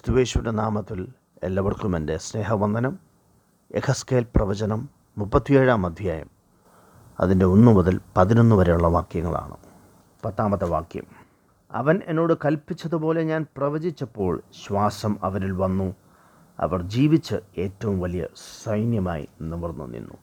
ക്രിസ്തുവേശുവിൻ്റെ നാമത്തിൽ എല്ലാവർക്കും എൻ്റെ സ്നേഹവന്ദനം യഹസ്കേൽ പ്രവചനം മുപ്പത്തിയേഴാം അധ്യായം അതിൻ്റെ ഒന്ന് മുതൽ പതിനൊന്ന് വരെയുള്ള വാക്യങ്ങളാണ് പത്താമത്തെ വാക്യം അവൻ എന്നോട് കൽപ്പിച്ചതുപോലെ ഞാൻ പ്രവചിച്ചപ്പോൾ ശ്വാസം അവരിൽ വന്നു അവർ ജീവിച്ച് ഏറ്റവും വലിയ സൈന്യമായി നിവർന്നു നിന്നു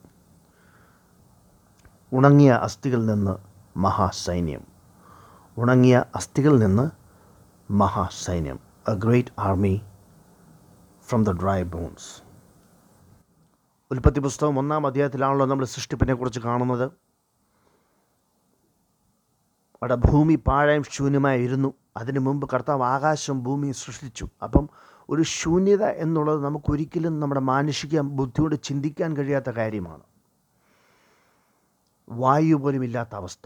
ഉണങ്ങിയ അസ്ഥികളിൽ നിന്ന് മഹാസൈന്യം ഉണങ്ങിയ അസ്ഥികളിൽ നിന്ന് മഹാസൈന്യം a great army from the dry bones ഉൽപ്പത്തി പുസ്തകം ഒന്നാം അധ്യായത്തിലാണല്ലോ നമ്മൾ സൃഷ്ടിപ്പിനെ കുറിച്ച് കാണുന്നത് അവിടെ ഭൂമി പാഴയും ശൂന്യമായിരുന്നു അതിനു മുമ്പ് കർത്താവ് ആകാശം ഭൂമിയും സൃഷ്ടിച്ചു അപ്പം ഒരു ശൂന്യത എന്നുള്ളത് നമുക്കൊരിക്കലും നമ്മുടെ മാനുഷിക ബുദ്ധിയോട് ചിന്തിക്കാൻ കഴിയാത്ത കാര്യമാണ് വായു പോലും ഇല്ലാത്ത അവസ്ഥ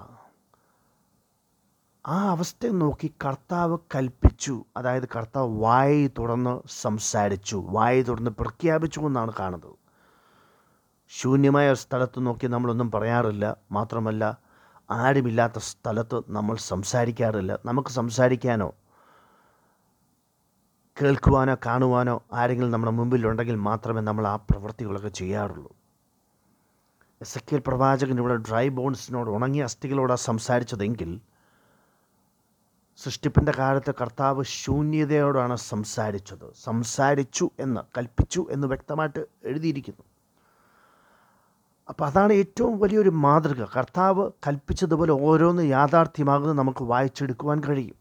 ആ അവസ്ഥയെ നോക്കി കർത്താവ് കൽപ്പിച്ചു അതായത് കർത്താവ് വായി തുറന്ന് സംസാരിച്ചു വായി തുറന്ന് പ്രഖ്യാപിച്ചു എന്നാണ് കാണുന്നത് ശൂന്യമായ സ്ഥലത്ത് നോക്കി നമ്മളൊന്നും പറയാറില്ല മാത്രമല്ല ആരുമില്ലാത്ത സ്ഥലത്ത് നമ്മൾ സംസാരിക്കാറില്ല നമുക്ക് സംസാരിക്കാനോ കേൾക്കുവാനോ കാണുവാനോ ആരെങ്കിലും നമ്മുടെ മുമ്പിലുണ്ടെങ്കിൽ മാത്രമേ നമ്മൾ ആ പ്രവൃത്തികളൊക്കെ ചെയ്യാറുള്ളൂ എസ് എ പ്രവാചകൻ ഇവിടെ ഡ്രൈ ബോൺസിനോട് ഉണങ്ങിയ അസ്ഥികളോടാണ് സംസാരിച്ചതെങ്കിൽ സൃഷ്ടിപ്പിൻ്റെ കാലത്ത് കർത്താവ് ശൂന്യതയോടാണ് സംസാരിച്ചത് സംസാരിച്ചു എന്ന് കൽപ്പിച്ചു എന്ന് വ്യക്തമായിട്ട് എഴുതിയിരിക്കുന്നു അപ്പോൾ അതാണ് ഏറ്റവും വലിയൊരു മാതൃക കർത്താവ് കൽപ്പിച്ചതുപോലെ ഓരോന്ന് യാഥാർത്ഥ്യമാകുന്നത് നമുക്ക് വായിച്ചെടുക്കുവാൻ കഴിയും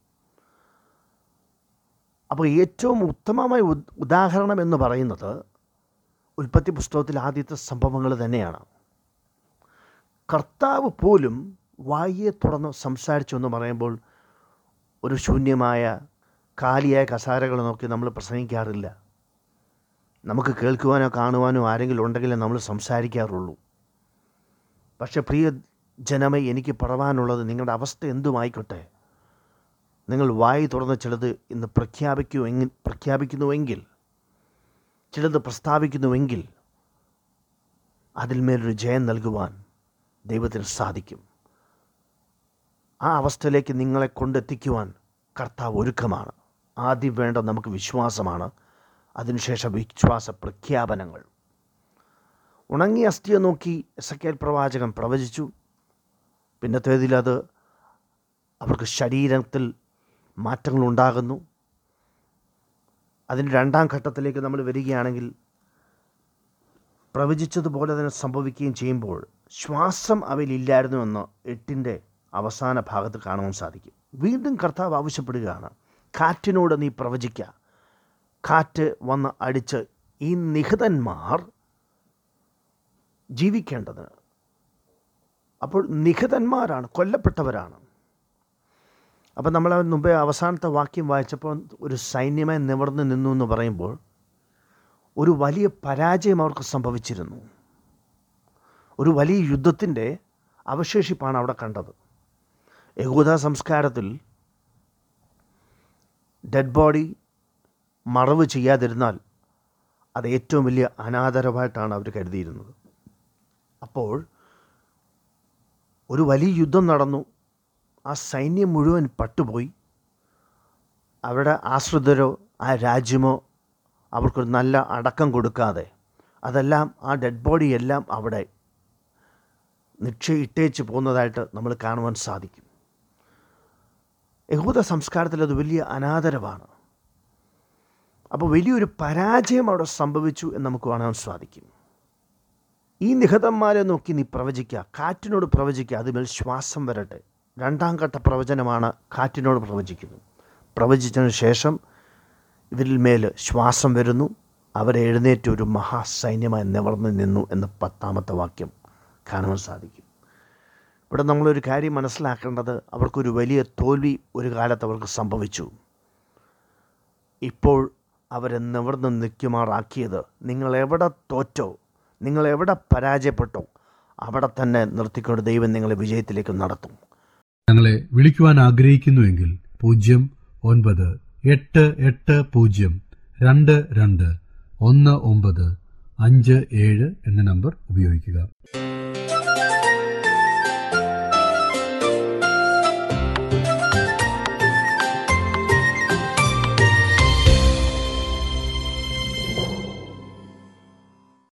അപ്പോൾ ഏറ്റവും ഉത്തമമായ ഉദാഹരണം എന്ന് പറയുന്നത് ഉൽപ്പത്തി പുസ്തകത്തിൽ ആദ്യത്തെ സംഭവങ്ങൾ തന്നെയാണ് കർത്താവ് പോലും വായിയെ തുറന്ന് സംസാരിച്ചു എന്ന് പറയുമ്പോൾ ഒരു ശൂന്യമായ കാലിയായ കസാരകൾ നോക്കി നമ്മൾ പ്രസംഗിക്കാറില്ല നമുക്ക് കേൾക്കുവാനോ കാണുവാനോ ആരെങ്കിലും ഉണ്ടെങ്കിലേ നമ്മൾ സംസാരിക്കാറുള്ളൂ പക്ഷേ പ്രിയ ജനമേ എനിക്ക് പറവാനുള്ളത് നിങ്ങളുടെ അവസ്ഥ എന്തുമായിക്കോട്ടെ നിങ്ങൾ വായി തുറന്ന് ചിലത് ഇന്ന് പ്രഖ്യാപിക്കുമെങ്കിൽ പ്രഖ്യാപിക്കുന്നുവെങ്കിൽ ചിലത് പ്രസ്താവിക്കുന്നുവെങ്കിൽ അതിന്മേലൊരു ജയം നൽകുവാൻ ദൈവത്തിന് സാധിക്കും ആ അവസ്ഥയിലേക്ക് നിങ്ങളെ കൊണ്ടെത്തിക്കുവാൻ കർത്താവ് ഒരുക്കമാണ് ആദ്യം വേണ്ട നമുക്ക് വിശ്വാസമാണ് അതിനുശേഷം വിശ്വാസ പ്രഖ്യാപനങ്ങൾ ഉണങ്ങിയ അസ്ഥിയെ നോക്കി എസക്കേൽ പ്രവാചകൻ പ്രവചിച്ചു പിന്നത്തേതിൽ അത് അവർക്ക് ശരീരത്തിൽ മാറ്റങ്ങൾ ഉണ്ടാകുന്നു അതിൻ്റെ രണ്ടാം ഘട്ടത്തിലേക്ക് നമ്മൾ വരികയാണെങ്കിൽ പ്രവചിച്ചതുപോലെ തന്നെ സംഭവിക്കുകയും ചെയ്യുമ്പോൾ ശ്വാസം അവയിലില്ലായിരുന്നു എന്ന് എട്ടിൻ്റെ അവസാന ഭാഗത്ത് കാണുവാൻ സാധിക്കും വീണ്ടും കർത്താവ് ആവശ്യപ്പെടുകയാണ് കാറ്റിനോട് നീ പ്രവചിക്കുക കാറ്റ് വന്ന് അടിച്ച് ഈ നിഹിതന്മാർ ജീവിക്കേണ്ടതിന് അപ്പോൾ നിഹിതന്മാരാണ് കൊല്ലപ്പെട്ടവരാണ് അപ്പം നമ്മൾ മുമ്പേ അവസാനത്തെ വാക്യം വായിച്ചപ്പോൾ ഒരു സൈന്യമായി നിവർന്ന് നിന്നു എന്ന് പറയുമ്പോൾ ഒരു വലിയ പരാജയം അവർക്ക് സംഭവിച്ചിരുന്നു ഒരു വലിയ യുദ്ധത്തിൻ്റെ അവശേഷിപ്പാണ് അവിടെ കണ്ടത് യഹൂദ സംസ്കാരത്തിൽ ഡെഡ് ബോഡി മറവ് ചെയ്യാതിരുന്നാൽ അത് ഏറ്റവും വലിയ അനാദരവായിട്ടാണ് അവർ കരുതിയിരുന്നത് അപ്പോൾ ഒരു വലിയ യുദ്ധം നടന്നു ആ സൈന്യം മുഴുവൻ പട്ടുപോയി അവരുടെ ആശ്രിതരോ ആ രാജ്യമോ അവർക്കൊരു നല്ല അടക്കം കൊടുക്കാതെ അതെല്ലാം ആ ഡെഡ് ബോഡി എല്ലാം അവിടെ നിക്ഷേ ഇട്ടേച്ച് പോകുന്നതായിട്ട് നമ്മൾ കാണുവാൻ സാധിക്കും യഹൂദ സംസ്കാരത്തിൽ അത് വലിയ അനാദരവാണ് അപ്പോൾ വലിയൊരു പരാജയം അവിടെ സംഭവിച്ചു എന്ന് നമുക്ക് കാണാൻ സാധിക്കും ഈ നിഹതന്മാരെ നോക്കി നീ പ്രവചിക്കുക കാറ്റിനോട് പ്രവചിക്കുക അതിമേൽ ശ്വാസം വരട്ടെ രണ്ടാം ഘട്ട പ്രവചനമാണ് കാറ്റിനോട് പ്രവചിക്കുന്നത് പ്രവചിച്ചതിന് ശേഷം ഇവരിൽ മേൽ ശ്വാസം വരുന്നു അവരെ എഴുന്നേറ്റ് ഒരു മഹാസൈന്യമായി നിവർന്നു നിന്നു എന്ന് പത്താമത്തെ വാക്യം കാണുവാൻ സാധിക്കും ഇവിടെ നമ്മളൊരു കാര്യം മനസ്സിലാക്കേണ്ടത് അവർക്കൊരു വലിയ തോൽവി ഒരു കാലത്ത് അവർക്ക് സംഭവിച്ചു ഇപ്പോൾ അവരെ നിവർന്ന് നിൽക്കുമാറാക്കിയത് നിങ്ങൾ എവിടെ തോറ്റോ നിങ്ങൾ എവിടെ പരാജയപ്പെട്ടോ അവിടെ തന്നെ നിർത്തിക്കൊണ്ട് ദൈവം നിങ്ങളെ വിജയത്തിലേക്ക് നടത്തും ഞങ്ങളെ വിളിക്കുവാൻ ആഗ്രഹിക്കുന്നുവെങ്കിൽ പൂജ്യം ഒൻപത് എട്ട് എട്ട് പൂജ്യം രണ്ട് രണ്ട് ഒന്ന് ഒമ്പത് അഞ്ച് ഏഴ് എന്ന നമ്പർ ഉപയോഗിക്കുക